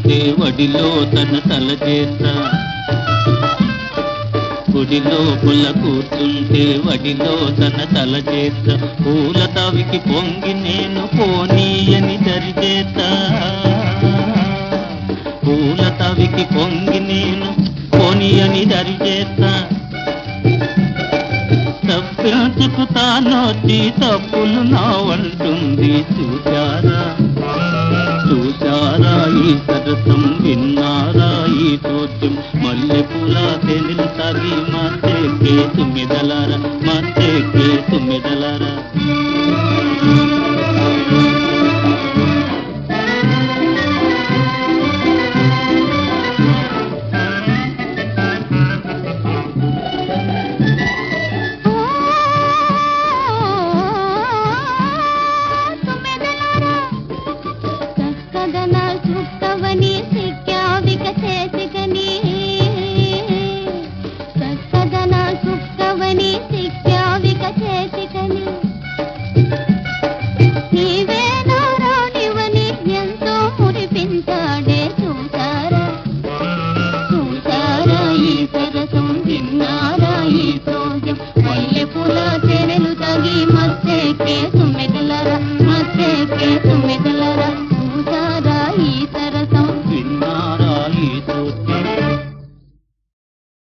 కూర్చుంటే వడిలో తన తల చేస్తా గుడి లోపల కూర్చుంటే వడిలో తన తల చేస్తా పూల తవికి పొంగి నేను పోనీయని దరిచేస్తా పూల తవికి పొంగి నేను పోనీయని దరిచేస్తా తప్పించుకు తానొచ్చి తప్పులు నావంటుంది చూచారా చూచారా ఈ సరసం విన్నారా ఈ చోద్యం మల్లె పూల తెలు తగి మత్తెక్కే తుమ్మిదలారా మత్తెక్కే తుమ్మిదలారా చక్కదన చుక్కవని సిక్కావిక చేసికని చక్కదన చుక్కవని సిక్కావిక చేసికని నీవే నారాణివని ఎంతో మురిపించాడే చూసారా చూసారా ఈ సరసం విన్నారా ఈ సోజం మల్లె పూల తెరలు తగి మత్తెక్కే సుమ్మె